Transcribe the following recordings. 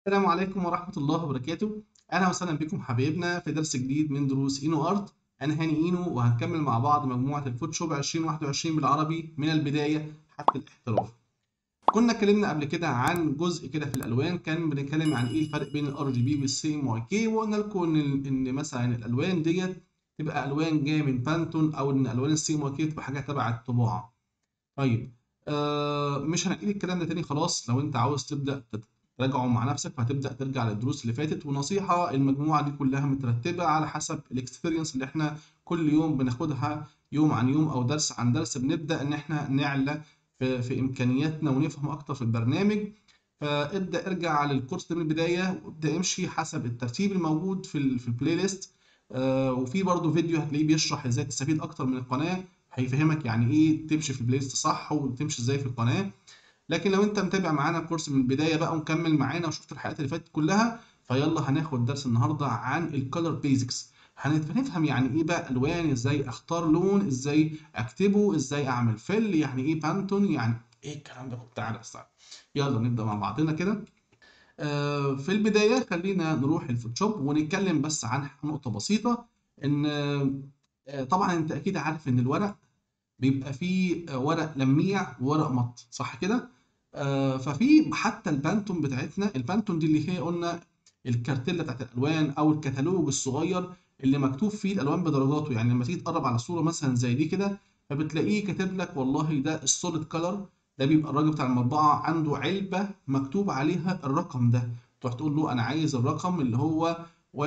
السلام عليكم ورحمة الله وبركاته أهلا وسهلا بكم حبايبنا في درس جديد من دروس إينو أرت أنا هاني إينو وهنكمل مع بعض مجموعة الفوتوشوب 2021 بالعربي من البداية حتى الاحتراف كنا اتكلمنا قبل كده عن جزء كده في الألوان كان بنتكلم عن إيه الفرق بين الار جي بي والسي ام واي كي وقلنا لكم إن إن مثلا الألوان ديت تبقى ألوان جاية من بانتون أو إن ألوان السي ام واي كي تبقى حاجة تبع الطباعة طيب آه مش هنعيد الكلام ده تاني خلاص لو أنت عاوز تبدأ راجعوا مع نفسك فهتبدا ترجع للدروس اللي فاتت ونصيحه المجموعه دي كلها مترتبه على حسب الاكسبيرينس اللي احنا كل يوم بناخدها يوم عن يوم او درس عن درس بنبدا ان احنا نعلى في, في امكانياتنا ونفهم اكتر في البرنامج فابدا ارجع للكورس ده من البدايه وابدا امشي حسب الترتيب الموجود في ال في البلاي ليست آه وفي برضه فيديو هتلاقيه بيشرح ازاي تستفيد اكتر من القناه هيفهمك يعني ايه تمشي في البلاي ليست صح وتمشي ازاي في القناه لكن لو انت متابع معانا الكورس من البدايه بقى ومكمل معانا وشفت الحلقات اللي فاتت كلها فيلا هناخد درس النهارده عن الكولر بيزكس هنفهم يعني ايه بقى الوان ازاي اختار لون ازاي اكتبه ازاي اعمل فيل يعني ايه بانتون يعني ايه الكلام ده تعالى استنى يلا نبدا مع بعضنا كده آه في البدايه خلينا نروح الفوتوشوب ونتكلم بس عن نقطه بسيطه ان آه طبعا انت اكيد عارف ان الورق بيبقى فيه ورق لميع وورق مط صح كده آه ففي حتى البانتون بتاعتنا البانتون دي اللي هي قلنا الكارتيلا بتاعت الالوان او الكتالوج الصغير اللي مكتوب فيه الالوان بدرجاته يعني لما تيجي تقرب على صوره مثلا زي دي كده فبتلاقيه كاتب لك والله ده السوليد كلر ده بيبقى الراجل بتاع المطبعه عنده علبه مكتوب عليها الرقم ده تروح تقول له انا عايز الرقم اللي هو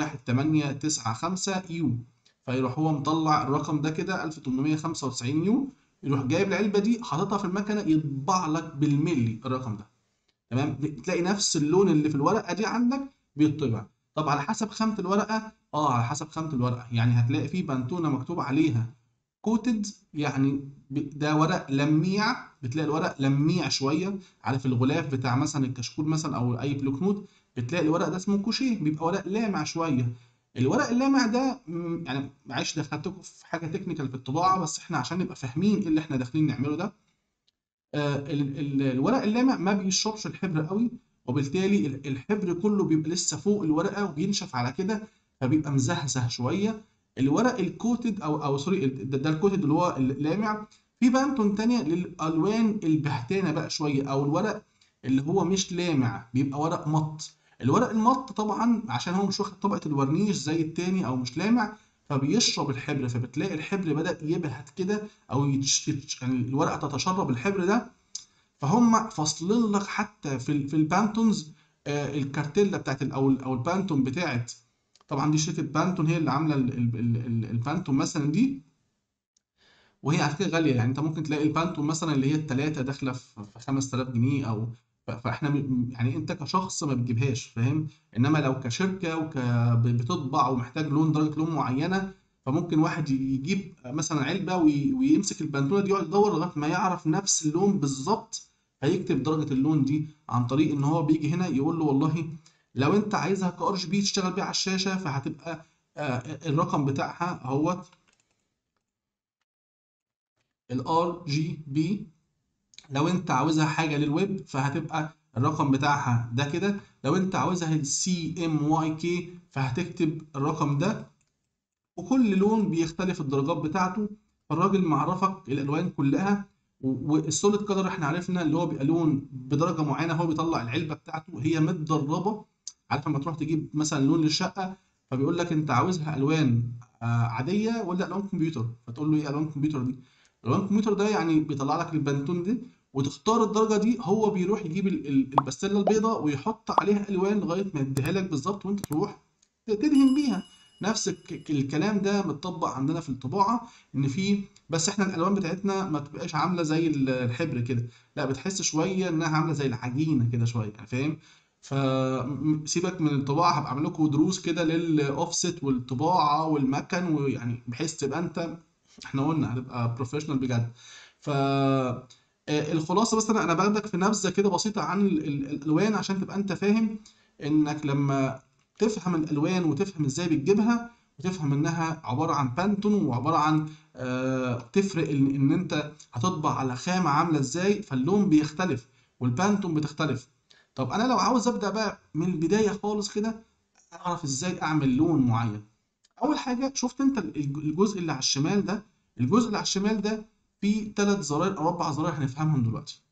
1895 يو فيروح هو مطلع الرقم ده كده 1895 يو يروح جايب العلبه دي حاططها في المكنه يطبع لك بالملي الرقم ده تمام تلاقي نفس اللون اللي في الورقه دي عندك بيطبع طب على حسب خامه الورقه اه على حسب خامه الورقه يعني هتلاقي في بنتونه مكتوب عليها كوتد يعني ده ورق لميع بتلاقي الورق لميع شويه عارف الغلاف بتاع مثلا الكشكول مثلا او اي بلوك نوت بتلاقي الورق ده اسمه كوشيه بيبقى ورق لامع شويه الورق اللامع ده يعني معلش دخلتكم في حاجه تكنيكال في الطباعه بس احنا عشان نبقى فاهمين ايه اللي احنا داخلين نعمله ده آه ال ال الورق اللامع ما بيشربش الحبر قوي وبالتالي الحبر كله بيبقى لسه فوق الورقه وبينشف على كده فبيبقى مزهزه شويه الورق الكوتد او او سوري ده, ده الكوتد اللي هو اللامع في بانتون تانية للالوان البهتانه بقى شويه او الورق اللي هو مش لامع بيبقى ورق مط الورق المط طبعا عشان هو مش واخد طبقه الورنيش زي التاني او مش لامع فبيشرب الحبر فبتلاقي الحبر بدا يبهت كده او يتش... يعني الورقه تتشرب الحبر ده فهم فاصلين لك حتى في في البانتونز آه الكارتيلا بتاعت او او البانتون بتاعت طبعا دي شركه بانتون هي اللي عامله البانتون مثلا دي وهي على فكره غاليه يعني انت ممكن تلاقي البانتون مثلا اللي هي الثلاثه داخله في 5000 جنيه او فاحنا يعني انت كشخص ما بتجيبهاش فاهم انما لو كشركه وك بتطبع ومحتاج لون درجه لون معينه فممكن واحد يجيب مثلا علبه ويمسك البنتونه دي يقعد يدور لغايه ما يعرف نفس اللون بالظبط فيكتب درجه اللون دي عن طريق ان هو بيجي هنا يقول له والله لو انت عايزها كار جي بي تشتغل بيها على الشاشه فهتبقى الرقم بتاعها اهوت الار جي بي لو انت عاوزها حاجه للويب فهتبقى الرقم بتاعها ده كده لو انت عاوزها السي ام واي كي فهتكتب الرقم ده وكل لون بيختلف الدرجات بتاعته فالراجل معرفك الالوان كلها والسوليد كلر احنا عرفنا اللي هو بيبقى لون بدرجه معينه هو بيطلع العلبه بتاعته هي متدربه عارف لما تروح تجيب مثلا لون للشقه فبيقول لك انت عاوزها الوان عاديه ولا الوان كمبيوتر فتقول له ايه الوان كمبيوتر دي الوان كمبيوتر ده يعني بيطلع لك البنتون دي وتختار الدرجه دي هو بيروح يجيب البستله البيضاء ويحط عليها الوان لغايه ما يديها لك بالظبط وانت تروح تدهن بيها نفس الكلام ده متطبق عندنا في الطباعه ان في بس احنا الالوان بتاعتنا ما تبقاش عامله زي الحبر كده لا بتحس شويه انها عامله زي العجينه كده شويه يعني فاهم فسيبك من الطباعه هبقى اعمل لكم دروس كده للاوفست والطباعه والمكن ويعني بحيث تبقى انت احنا قلنا هتبقى بروفيشنال بجد ف الخلاصه بس انا انا باخدك في نبذه كده بسيطه عن الالوان عشان تبقى انت فاهم انك لما تفهم الالوان وتفهم ازاي بتجيبها وتفهم انها عباره عن بانتون وعباره عن آه تفرق ان, إن انت هتطبع على خامه عامله ازاي فاللون بيختلف والبانتون بتختلف طب انا لو عاوز ابدا بقى من البدايه خالص كده اعرف ازاي اعمل لون معين اول حاجه شفت انت الجزء اللي على الشمال ده الجزء اللي على الشمال ده فيه ثلاث زراير او اربع زراير هنفهمهم دلوقتي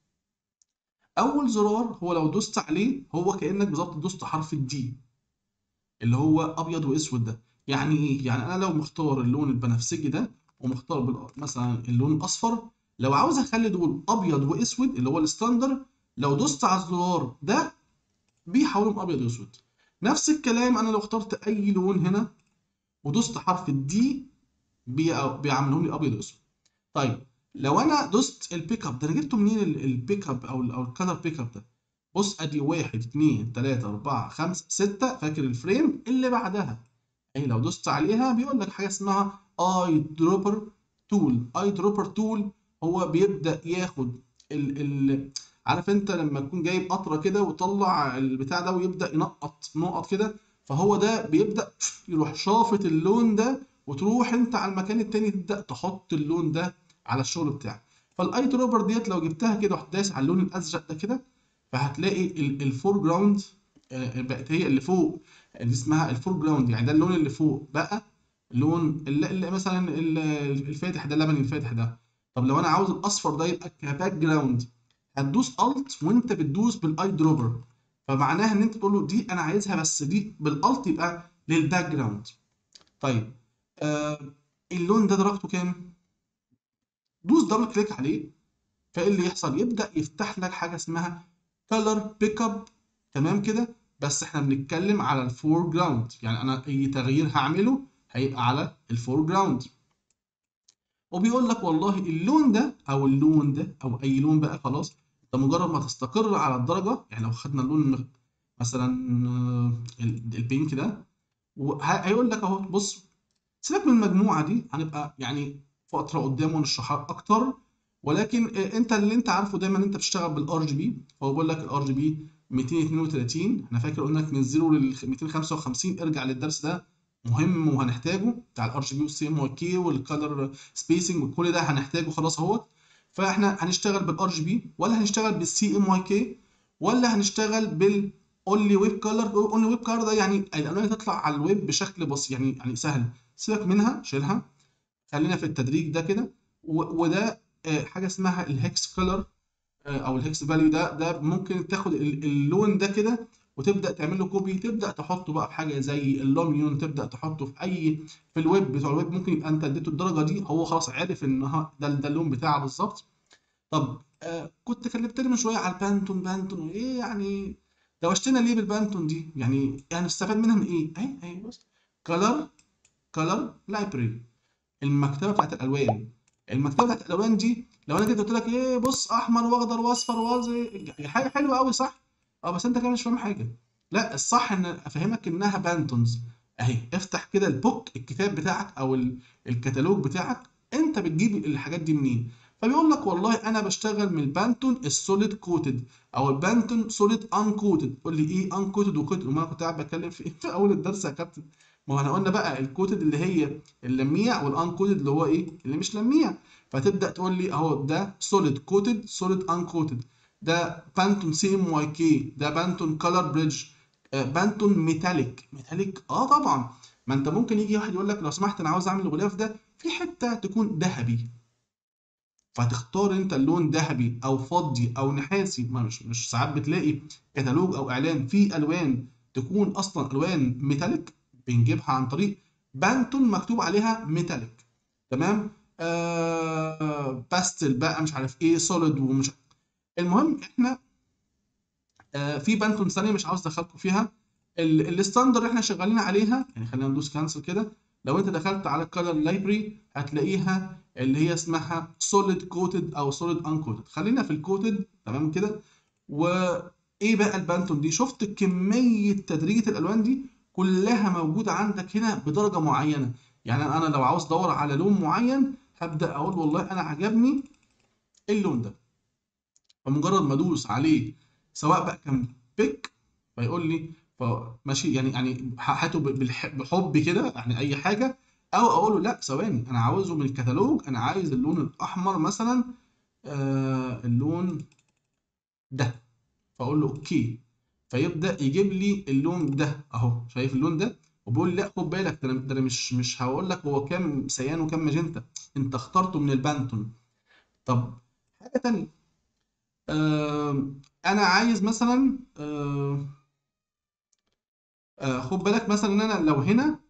اول زرار هو لو دوست عليه هو كانك بالظبط دوست حرف الدي اللي هو ابيض واسود ده يعني ايه يعني انا لو مختار اللون البنفسجي ده ومختار مثلا اللون الاصفر لو عاوز اخلي دول ابيض واسود اللي هو الستاندر لو دوست على الزرار ده بيحولهم ابيض واسود نفس الكلام انا لو اخترت اي لون هنا ودوست حرف الدي بيعملهم لي ابيض واسود طيب لو انا دوست البيك اب ده انا جبته منين البيك اب او او الكالر بيك اب ده بص ادي واحد اتنين تلاته اربعه خمسه سته فاكر الفريم اللي بعدها اهي لو دوست عليها بيقول لك حاجه اسمها اي دروبر تول اي دروبر تول هو بيبدا ياخد ال ال عارف انت لما تكون جايب قطره كده وطلع البتاع ده ويبدا ينقط نقط كده فهو ده بيبدا يروح شافط اللون ده وتروح انت على المكان التاني تبدا تحط اللون ده على الشغل بتاعك فالاي دروبر ديت لو جبتها كده ورحت دايس على اللون الازرق ده كده فهتلاقي الفور جراوند بقت هي اللي فوق اللي اسمها الفور جراوند يعني ده اللون اللي فوق بقى لون اللي, اللي مثلا الفاتح ده اللبني الفاتح ده طب لو انا عاوز الاصفر ده يبقى كباك جراوند هتدوس الت وانت بتدوس بالاي دروبر فمعناها ان انت تقول له دي انا عايزها بس دي بالالت يبقى للباك جراوند طيب آه اللون ده درجته كام دوس دبل كليك عليه فايه اللي يحصل يبدا يفتح لك حاجه اسمها كلر بيك اب تمام كده بس احنا بنتكلم على الفور جراوند يعني انا اي تغيير هعمله هيبقى على الفور جراوند وبيقول لك والله اللون ده او اللون ده او اي لون بقى خلاص انت مجرد ما تستقر على الدرجه يعني لو خدنا اللون مثلا البينك ده هيقول لك اهو بص سيبك من المجموعه دي هنبقى يعني فتره قدام ونشرحها اكتر ولكن انت اللي انت عارفه دايما انت بتشتغل بالار جي بي هو بيقول لك الار جي بي 232 انا فاكر قلنا لك من 0 ل 255 ارجع للدرس ده مهم وهنحتاجه بتاع الار جي بي والسي ام واي كي والكالر سبيسنج وكل ده هنحتاجه خلاص اهوت فاحنا هنشتغل بالار جي بي ولا هنشتغل بالسي ام واي كي ولا هنشتغل بال اونلي ويب كولر اونلي ويب كولر ده يعني الالوان تطلع على الويب بشكل بسيط يعني يعني سهل سيبك منها شيلها خلينا في التدريج ده كده وده حاجه اسمها الهكس كولر او الهكس فاليو ده ده ممكن تاخد اللون ده كده وتبدا تعمل له كوبي تبدا تحطه بقى في حاجه زي اللوميون تبدا تحطه في اي في الويب بتوع الويب ممكن يبقى انت اديته الدرجه دي هو خلاص عارف ان ده ده اللون بتاعه بالظبط طب آه كنت كلمتني من شويه على البانتون بانتون وايه يعني دوشتنا ليه بالبانتون دي يعني يعني استفاد منها من ايه اهي اهي بص كلر كلر لايبرري المكتبه بتاعت الالوان المكتبه بتاعت الالوان دي لو انا جيت قلت لك ايه بص احمر واخضر واصفر وازرق حاجه حلوه قوي صح اه بس انت كده مش فاهم حاجه لا الصح ان افهمك انها بانتونز اهي افتح كده البوك الكتاب بتاعك او الكتالوج بتاعك انت بتجيب الحاجات دي منين فبيقول لك والله انا بشتغل من البانتون السوليد كوتد او البانتون سوليد ان كوتد قول لي ايه ان كوتد وكوتد وما كنت قاعد بتكلم في ايه في اول الدرس يا كابتن ما هو احنا قلنا بقى الكوتد اللي هي اللميع والان كوتد اللي هو ايه اللي مش لميع فتبدا تقول لي اهو ده سوليد كوتد سوليد ان كوتد ده بانتون سي ام واي كي ده بانتون كلر بريدج بانتون ميتاليك ميتاليك اه طبعا ما انت ممكن يجي واحد يقول لك لو سمحت انا عاوز اعمل الغلاف ده في حته تكون ذهبي فتختار انت اللون ذهبي او فضي او نحاسي ما مش مش ساعات بتلاقي كتالوج او اعلان فيه الوان تكون اصلا الوان ميتاليك بنجيبها عن طريق بانتون مكتوب عليها ميتاليك تمام آه باستل بقى مش عارف ايه سوليد ومش المهم احنا آه في بانتون ثانيه مش عاوز ادخلكم فيها الستاندر اللي احنا شغالين عليها يعني خلينا ندوس كانسل كده لو انت دخلت على الكالر لايبرري هتلاقيها اللي هي اسمها سوليد كوتد او سوليد ان كوتد خلينا في الكوتد تمام كده وايه بقى البانتون دي شفت كميه تدريجه الالوان دي كلها موجوده عندك هنا بدرجه معينه يعني انا لو عاوز ادور على لون معين هبدا اقول والله انا عجبني اللون ده فمجرد ما ادوس عليه سواء بقى كان بيك فيقول لي ماشي يعني يعني هاته بحب كده يعني اي حاجه او اقول له لا ثواني انا عاوزه من الكتالوج انا عايز اللون الاحمر مثلا آه اللون ده فاقول له اوكي فيبدا يجيب لي اللون ده اهو شايف اللون ده وبيقول لي لا خد بالك ده انا ده أنا مش مش هقول لك هو كام سيان وكام ماجنتا انت اخترته من البانتون طب حاجه تانية آه انا عايز مثلا آه آه خد بالك مثلا ان انا لو هنا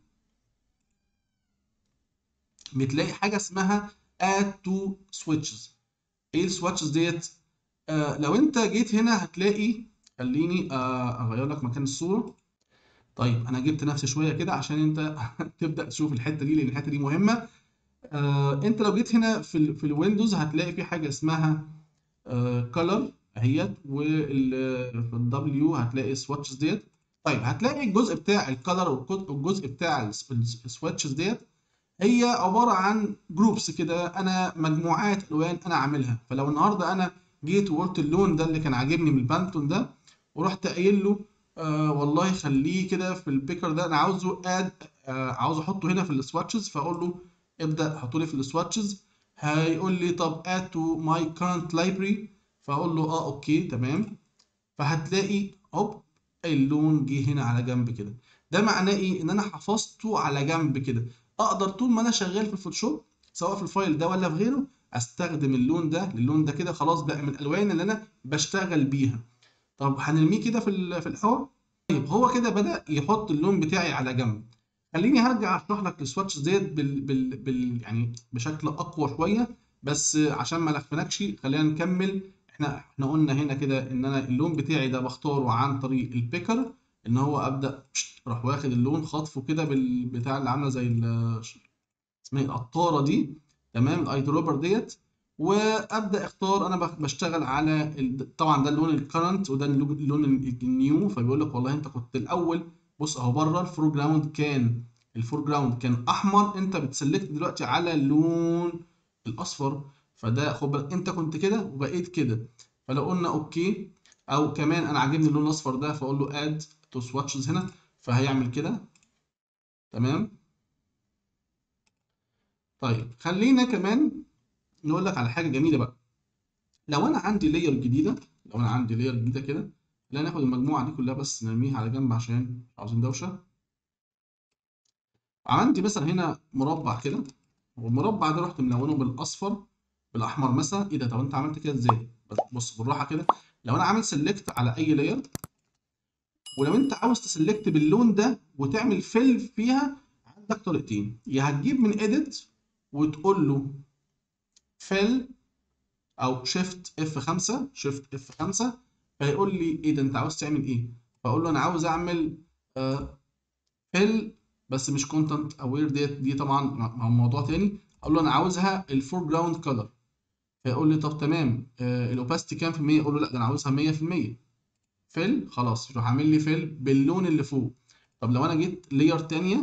بتلاقي حاجه اسمها add to switches ايه السواتشز ديت آه لو انت جيت هنا هتلاقي خليني آه اغير لك مكان الصوره طيب انا جبت نفسي شويه كده عشان انت تبدا تشوف الحته دي لان الحته دي مهمه آه انت لو جيت هنا في ال في الويندوز هتلاقي في حاجه اسمها كلر اهيت وال في الدبليو هتلاقي السواتشز ديت طيب هتلاقي الجزء بتاع الكلر والجزء بتاع السواتشز ديت هي عباره عن جروبس كده انا مجموعات الوان انا عاملها فلو النهارده انا جيت وقلت اللون ده اللي كان عاجبني من البانتون ده ورحت قايل له آه والله خليه كده في البيكر ده انا عاوزه اد آه عاوز احطه هنا في السواتشز فاقول له ابدا حطه لي في السواتشز هيقول لي طب اد تو ماي كارنت لايبرري فاقول له اه اوكي تمام فهتلاقي هوب اللون جه هنا على جنب كده ده معناه ايه ان انا حفظته على جنب كده اقدر طول ما انا شغال في الفوتوشوب سواء في الفايل ده ولا في غيره استخدم اللون ده للون ده كده خلاص بقى من الالوان اللي انا بشتغل بيها طب هنرميه كده في في الهواء طيب هو كده بدأ يحط اللون بتاعي على جنب خليني هرجع اشرح لك السواتشز ديت بال, بال, بال يعني بشكل اقوى شويه بس عشان ما لخفنكش خلينا نكمل احنا احنا قلنا هنا كده ان انا اللون بتاعي ده بختاره عن طريق البيكر ان هو ابدا اروح واخد اللون خاطفه كده بالبتاع اللي عامله زي اسمها القطاره دي تمام الاي دروبر ديت وابدا اختار انا بشتغل على ال... طبعا ده اللون الكرنت وده اللون النيو فبيقول لك والله انت كنت الاول بص اهو بره الفور جراوند كان الفور جراوند كان احمر انت بتسلكت دلوقتي على اللون الاصفر فده خد بالك انت كنت كده وبقيت كده فلو قلنا اوكي او كمان انا عاجبني اللون الاصفر ده فاقول له اد تو سواتشز هنا فهيعمل كده تمام طيب خلينا كمان نقول لك على حاجه جميله بقى لو انا عندي لاير جديده لو انا عندي لاير جديده كده خلينا ناخد المجموعه دي كلها بس نرميها على جنب عشان عاوزين دوشه عندي مثلا هنا مربع كده والمربع ده رحت ملونه بالاصفر بالاحمر مثلا ايه ده طب انت عملت كده ازاي بص بالراحه كده لو انا عامل سيلكت على اي لاير ولو انت عاوز تسلكت باللون ده وتعمل فيل فيها عندك طريقتين يا هتجيب من اديت وتقول له فيل او شيفت اف 5 شيفت اف 5 فيقول لي ايه ده انت عاوز تعمل ايه فاقول له انا عاوز اعمل فيل بس مش كونتنت اوير ديت دي طبعا موضوع تاني اقول له انا عاوزها الفور جراوند كلر فيقول لي طب تمام آه الاوباستي كام في المية اقول له لا ده انا عاوزها 100% فيل خلاص يروح عامل لي فيل باللون اللي فوق طب لو انا جيت لاير تانية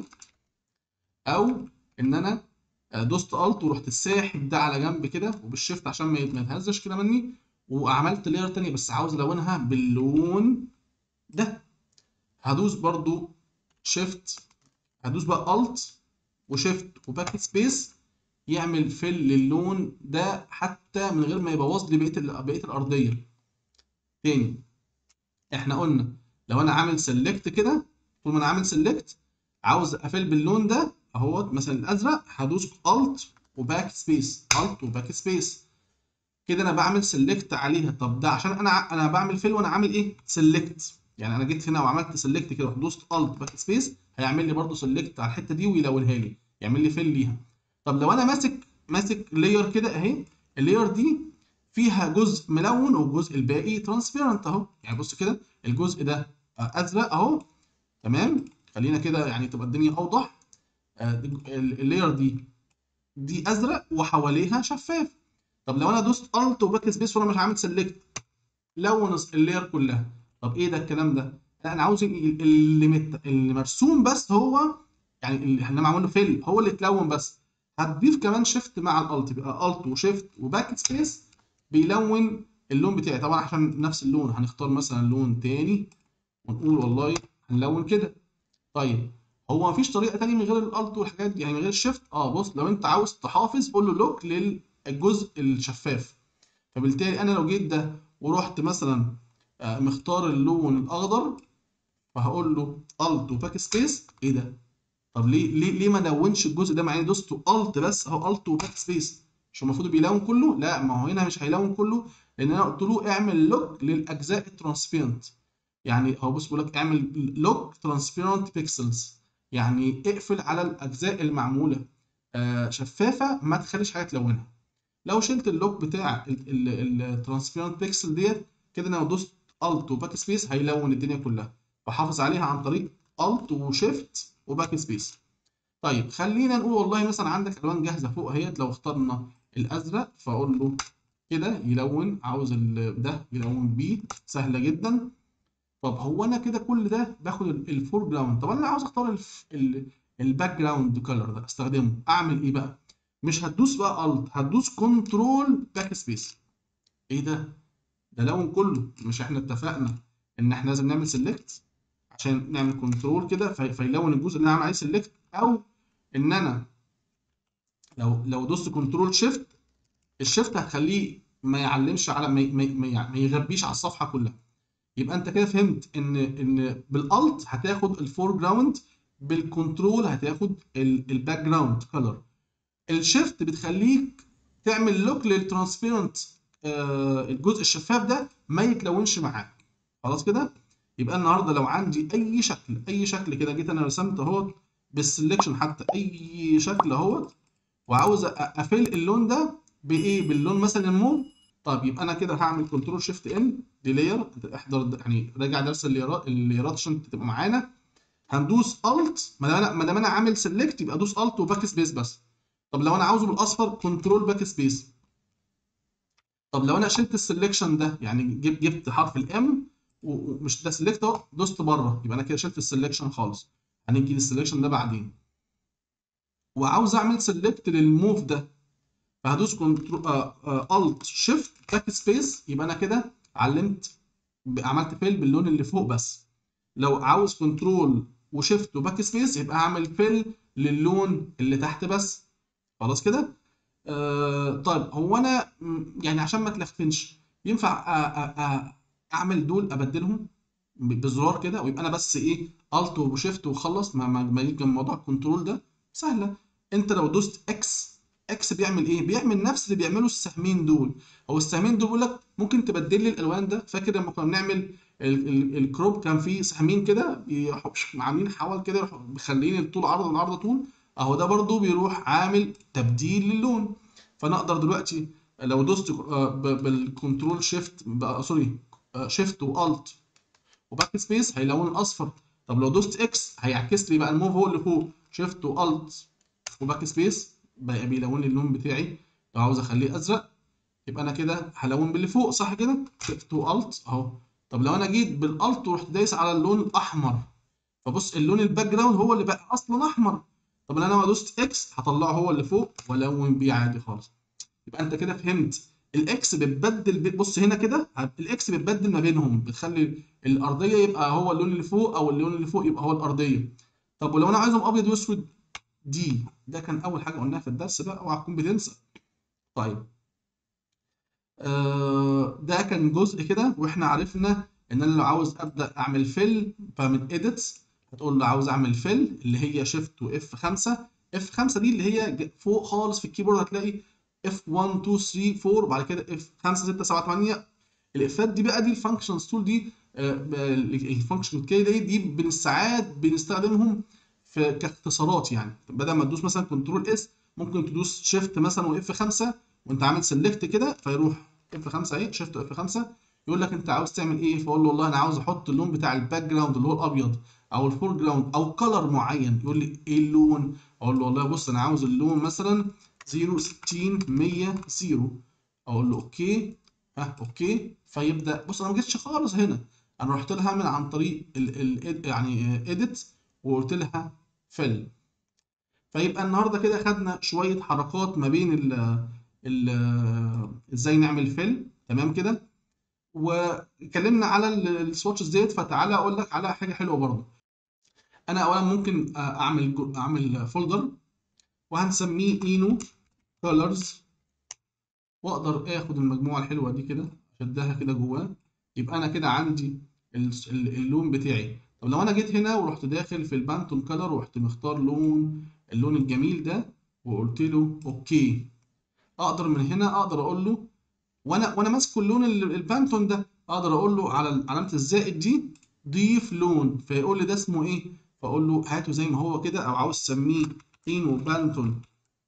او ان انا دوست الت ورحت ساحب ده على جنب كده وبالشيفت عشان ما يتهزش كده مني وعملت لاير تانية بس عاوز الونها باللون ده هدوس برضو شيفت هدوس بقى الت وشيفت وباك سبيس يعمل فيل للون ده حتى من غير ما يبوظ لي بقيه بقيه الارضيه تاني احنا قلنا لو انا عامل سيلكت كده طول ما انا عامل سيلكت عاوز افل باللون ده اهوت مثلا الازرق هدوس الت وباك سبيس الت وباك سبيس كده انا بعمل سيلكت عليها طب ده عشان انا انا بعمل فيل وانا عامل ايه سيلكت يعني انا جيت هنا وعملت سيلكت كده ودوست الت باك سبيس هيعمل لي برده سيلكت على الحته دي ويلونها لي يعمل لي فيل ليها طب لو انا ماسك ماسك لاير كده اهي اللاير دي فيها جزء ملون والجزء الباقي ترانسبيرنت اهو يعني بص كده الجزء ده ازرق اهو تمام خلينا كده يعني تبقى الدنيا اوضح اللاير دي دي ازرق وحواليها شفاف طب لو انا دوست الت وباك سبيس وانا مش عامل سيلكت لون اللاير كلها طب ايه ده الكلام ده لا انا عاوز اللي, مت... اللي مرسوم بس هو يعني اللي احنا معمول له فيل هو اللي اتلون بس هتضيف كمان شيفت مع الالت يبقى الت وشيفت وباك سبيس بيلون اللون بتاعي طبعا عشان نفس اللون هنختار مثلا لون تاني ونقول والله هنلون كده طيب هو مفيش طريقه تانية من غير الالت والحاجات دي يعني من غير الشيفت اه بص لو انت عاوز تحافظ قول له لوك للجزء الشفاف فبالتالي انا لو جيت ده ورحت مثلا آه، مختار اللون الاخضر فهقول له الت وباك سبيس ايه ده طب ليه ليه ليه ما لونش الجزء ده مع اني دوست الت بس اهو الت وباك سبيس مش المفروض بيلون كله لا ما هو هنا مش هيلون كله لان انا قلت له اعمل لوك للاجزاء الترانسبيرنت يعني هو بص بيقول لك اعمل لوك ترانسبيرنت بيكسلز يعني اقفل على الاجزاء المعموله آه، شفافه ما تخليش حاجه تلونها لو شلت اللوك بتاع الترانسبيرنت بيكسل ديت كده انا لو دوست الت وباك سبيس هيلون الدنيا كلها بحافظ عليها عن طريق الت وشيفت وباك سبيس طيب خلينا نقول والله مثلا عندك الوان جاهزه فوق اهيت لو اخترنا الازرق فاقول له كده يلون عاوز ال- ده يلون بيه سهله جدا طب هو انا كده كل ده باخد الفور جراوند طب انا عاوز اختار الباك جراوند كلر ده استخدمه اعمل ايه بقى مش هتدوس بقى الت هتدوس كنترول باك سبيس ايه ده ده لون كله مش احنا اتفقنا ان احنا لازم نعمل سيلكت عشان نعمل كنترول كده في- فيلون الجزء اللي انا عامل عليه سيلكت او ان انا لو لو دوست كنترول شيفت الشيفت هتخليه ما يعلمش على ما ما ما ما يغبيش على الصفحه كلها يبقى انت كده فهمت ان ان بالالت هتاخد الفور جراوند بالكنترول هتاخد الباك جراوند كلر الشيفت بتخليك تعمل لوك للترانسبيرنت الجزء الشفاف ده ما يتلونش معاك خلاص كده يبقى النهارده لو عندي اي شكل اي شكل كده جيت انا رسمت اهوت بالسلكشن حتى اي شكل اهوت وعاوز أ- افل اللون ده بايه باللون مثلا الموف طب يبقى انا كده هعمل كنترول شيفت ان دي لاير احضر يعني راجع درس الليرات الليرات عشان تبقى معانا هندوس الت ما دام انا ما دام انا عامل سيلكت يبقى ادوس الت وباك سبيس بس طب لو انا عاوزه بالاصفر كنترول باك سبيس طب لو انا شلت السلكشن ده يعني جبت جبت حرف الام ومش ده سيلكت اهو دوست بره يبقى انا كده شلت السلكشن خالص هنيجي للسلكشن ده بعدين وعاوز اعمل سيلكت للموف ده فهدوس كنترول الت شيفت باك سبيس يبقى انا كده علمت ب- عملت فيل باللون اللي فوق بس لو عاوز كنترول وشيفت وباك سبيس يبقى هعمل فيل للون اللي تحت بس خلاص كده آه طيب هو انا م، يعني عشان ما تلفنش ينفع أ- أ- أ- اعمل دول ابدلهم ب- بزرار كده ويبقى انا بس ايه الت وشيفت وخلص ما ما ما يجي جنب موضوع الكنترول ده سهله انت لو دوست اكس اكس بيعمل ايه بيعمل نفس اللي بيعمله السهمين دول هو السهمين دول بيقول لك ممكن تبدل لي الالوان ده فاكر لما كنا بنعمل ال- ال- الكروب كان فيه سهمين كده يروحوا عاملين حول كده يروحوا مخلين الطول عرض والعرض طول اهو ده برضو بيروح عامل تبديل للون فانا اقدر دلوقتي لو دوست آه، ب- بالكنترول شيفت بقى- سوري شيفت والت وباك سبيس هيلون الاصفر طب لو دوست اكس هيعكس لي بقى الموف هو اللي فوق شيفت والت وباك سبيس بقى بيلون لي اللون بتاعي لو عاوز اخليه ازرق يبقى انا كده هلون باللي فوق صح كده شيفت والت اهو طب لو انا جيت بالالت ورحت دايس على اللون الاحمر فبص اللون الباك جراوند هو اللي بقى اصلا احمر طب انا لو دوست اكس هطلعه هو اللي فوق والون بيه عادي خالص يبقى انت كده فهمت الاكس بتبدل ب- بص هنا كده الاكس بتبدل ما بينهم بتخلي الارضيه يبقى هو اللون اللي فوق او اللون اللي فوق يبقى هو الارضيه طب ولو انا عايزهم ابيض واسود دي ده كان اول حاجه قلناها في الدرس بقى اوعى تكون بتنسى طيب آه ده كان جزء كده واحنا عرفنا ان انا لو عاوز ابدا اعمل فيل فمن اديتس هتقول له عاوز اعمل فيل اللي هي شيفت واف 5 اف 5 دي اللي هي ج- فوق خالص في الكيبورد هتلاقي اف 1 2 3 4 وبعد كده اف 5 6 7 8 الافات دي بقى دي الفانكشنز تول دي الفانكشن كي دي دي بن ساعات بنستخدمهم في كاختصارات يعني بدل ما تدوس مثلا كنترول اس ممكن تدوس شيفت مثلا واف 5 وانت عامل سيلكت كده فيروح اف 5 اهي شيفت واف 5 يقول لك انت عاوز تعمل ايه فاقول له والله انا عاوز احط اللون بتاع الباك جراوند اللي هو الابيض او الفور جراوند او كلر معين يقول لي ايه اللون اقول له والله بص انا عاوز اللون مثلا 0 60 100 0 اقول له اوكي ها اوكي فيبدا بص انا ما جيتش خالص هنا انا رحت لها من عن طريق ال ال يعني اديت وقلت لها فيل فيبقى النهارده كده خدنا شويه حركات ما بين ال ال ازاي نعمل فيل تمام كده واتكلمنا على السواتشز ديت فتعالى اقول لك على حاجه حلوه برضه انا اولا ممكن اعمل جو- اعمل فولدر وهنسميه اينو كولرز واقدر اخد المجموعه الحلوه دي كده اشدها كده جواه يبقى انا كده عندي ال- ال- اللون بتاعي طب لو انا جيت هنا ورحت داخل في البانتون كلر ورحت مختار لون اللون الجميل ده وقلت له اوكي اقدر من هنا اقدر اقول له وانا وانا ماسك اللون ال- البانتون ده اقدر اقول له على علامه الزائد دي ضيف لون فيقول لي ده اسمه ايه فاقول له هاته زي ما هو كده او عاوز تسميه اينو بانتون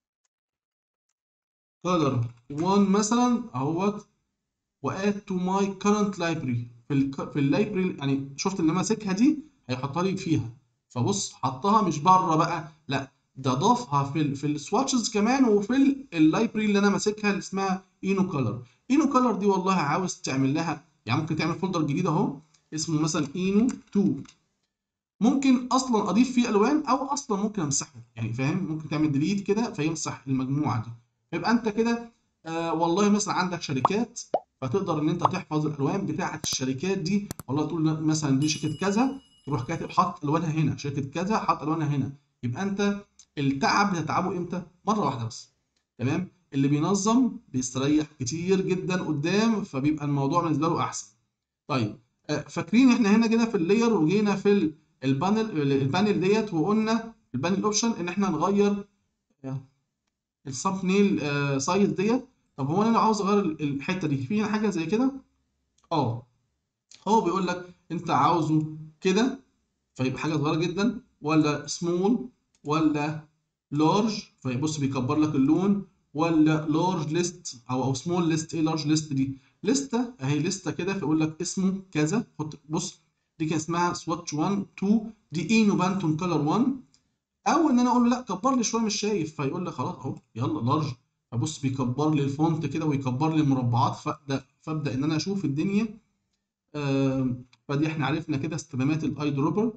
كولر 1 مثلا اهوت واد تو ماي كرنت لايبرري في ال في اللايبرري يعني شفت اللي ماسكها دي هيحطها لي فيها فبص حطها مش بره بقى لا ده ضافها في ال في السواتشز كمان وفي اللايبرري اللي انا ماسكها اللي اسمها اينو كولر اينو كولر دي والله عاوز تعمل لها يعني ممكن تعمل فولدر جديد اهو اسمه مثلا اينو 2 ممكن اصلا اضيف فيه الوان او اصلا ممكن امسحه يعني فاهم ممكن تعمل ديليت كده فيمسح المجموعه دي يبقى انت كده آه والله مثلا عندك شركات فتقدر ان انت تحفظ الالوان بتاعه الشركات دي والله تقول مثلا دي شركه كذا تروح كاتب حط الوانها هنا شركه كذا حط الوانها هنا يبقى انت التعب بتتعبه امتى مره واحده بس تمام اللي بينظم بيستريح كتير جدا قدام فبيبقى الموضوع بالنسبه له احسن طيب آه، فاكرين احنا هنا جينا في اللاير وجينا في ال- البانل البانل ديت وقلنا البانل اوبشن ان احنا نغير السب نيل سايز ديت طب هو انا لو عاوز اغير ال- الحته دي في هنا حاجه زي كده اه هو بيقول لك انت عاوزه كده فيبقى حاجه صغيره جدا ولا سمول ولا لارج فيبص بيكبر لك اللون ولا لارج ليست او او سمول ليست ايه لارج ليست دي لسته اهي لسته كده فيقول لك اسمه كذا حط بص دي كان اسمها سواتش 1 2 دي اينو بانتون كلر 1 او ان انا اقول له لا كبر لي شويه مش شايف فيقول لي خلاص اهو يلا لارج فبص بيكبر لي الفونت كده ويكبر لي المربعات فابدا فابدا ان انا اشوف الدنيا آم، فدي احنا عرفنا كده استخدامات الاي دروبر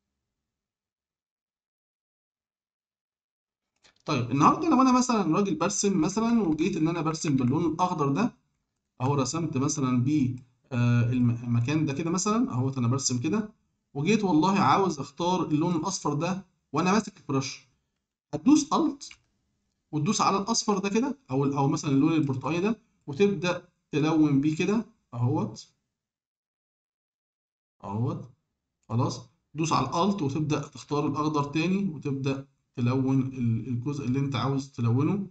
طيب النهارده لو انا مثلا راجل برسم مثلا وجيت ان انا برسم باللون الاخضر ده اهو رسمت مثلا بيه آه، الم- المكان ده كده مثلا اهو انا برسم كده وجيت والله عاوز اختار اللون الاصفر ده وانا ماسك البرش هتدوس الت وتدوس على الاصفر ده كده او او مثلا اللون البرتقالي ده وتبدا تلون بيه كده اهوت اهوت خلاص دوس على الالت وتبدا تختار الاخضر تاني وتبدا تلون ال- الجزء اللي انت عاوز تلونه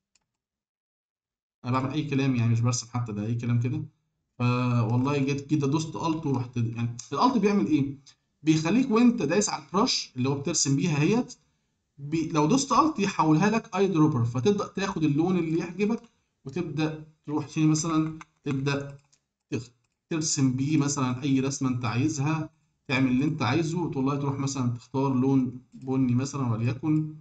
انا بعمل اي كلام يعني مش برسم حتى ده اي كلام كده فوالله جيت كده دوست الت ورحت يعني الالت بيعمل ايه بيخليك وانت دايس على البرش اللي هو بترسم بيها هيت بي لو دوست الت يحولها لك اي دروبر فتبدا تاخد اللون اللي يعجبك وتبدا تروح تاني مثلا تبدا تخ- ترسم بيه مثلا اي رسمه انت عايزها تعمل اللي انت عايزه والله تروح مثلا تختار لون بني مثلا وليكن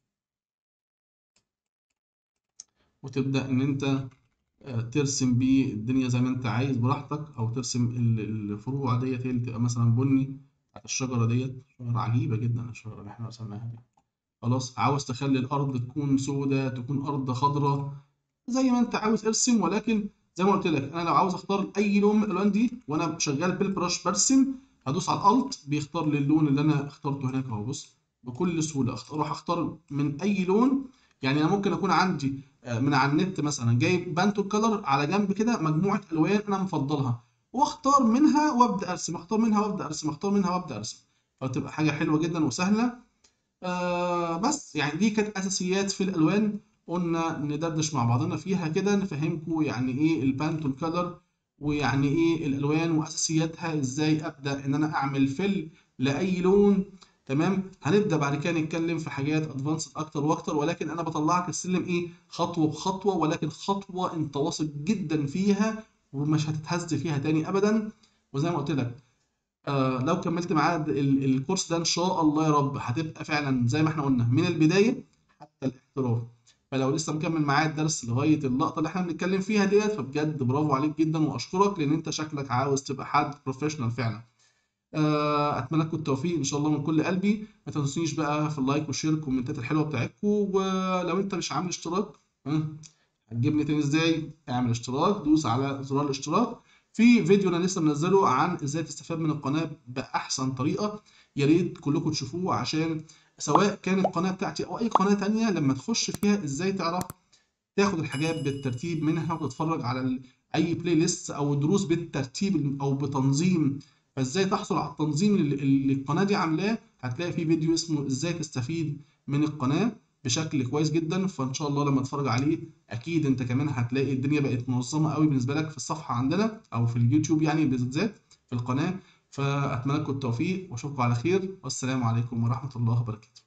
وتبدا ان انت آه، ترسم بيه الدنيا زي ما انت عايز براحتك او ترسم ال- الفروع ديت هي اللي تبقى مثلا بني بتاعت الشجره ديت شجره عجيبه جدا الشجره اللي احنا رسمناها دي خلاص عاوز تخلي الارض تكون سوداء تكون ارض خضراء زي ما انت عاوز ارسم ولكن زي ما قلت لك انا لو عاوز اختار اي لون من الالوان دي وانا شغال بالبرش برسم هدوس على الالت بيختار لي اللون اللي انا اخترته هناك اهو بص بكل سهوله اختار اروح اختار من اي لون يعني انا ممكن اكون عندي آه، من على النت مثلا جايب بانتو كلر على جنب كده مجموعه الوان انا مفضلها واختار منها وابدا ارسم اختار منها وابدا ارسم اختار منها وابدا ارسم فتبقى حاجه حلوه جدا وسهله آه بس يعني دي كانت اساسيات في الالوان قلنا ندردش مع بعضنا فيها كده نفهمكم يعني ايه البانتون كلر ويعني ايه الالوان واساسياتها ازاي ابدا ان انا اعمل فيل لاي لون تمام هنبدا بعد كده نتكلم في حاجات ادفانسد اكتر واكتر ولكن انا بطلعك السلم ايه خطوه بخطوه ولكن خطوه انت واثق جدا فيها ومش هتتهز فيها تاني ابدا وزي ما قلت لك آه لو كملت معاه ال- الكورس ده ان شاء الله يا رب هتبقى فعلا زي ما احنا قلنا من البدايه حتى الاحتراف فلو لسه مكمل معايا الدرس لغايه اللقطه اللي احنا بنتكلم فيها ديت فبجد برافو عليك جدا واشكرك لان انت شكلك عاوز تبقى حد بروفيشنال فعلا آه، اتمنى لكم التوفيق ان شاء الله من كل قلبي ما تنسونيش بقى في اللايك والشير الكومنتات الحلوه بتاعتكم ولو انت مش عامل اشتراك ها، هتجيبني تاني ازاي اعمل اشتراك دوس على زرار الاشتراك في فيديو انا لسه منزله عن ازاي تستفاد من القناه باحسن طريقه يا ريت كلكم تشوفوه عشان سواء كان القناه بتاعتي او اي قناه تانية لما تخش فيها ازاي تعرف تاخد الحاجات بالترتيب منها وتتفرج على ال... اي بلاي ليست او دروس بالترتيب او بتنظيم فازاي تحصل على التنظيم اللي اللي القناه دي عاملاه هتلاقي في فيديو اسمه ازاي تستفيد من القناه بشكل كويس جدا فان شاء الله لما تتفرج عليه اكيد انت كمان هتلاقي الدنيا بقت منظمه قوي بالنسبه لك في الصفحه عندنا او في اليوتيوب يعني بالذات في القناه فاتمنى لكم التوفيق واشوفكم على خير والسلام عليكم ورحمه الله وبركاته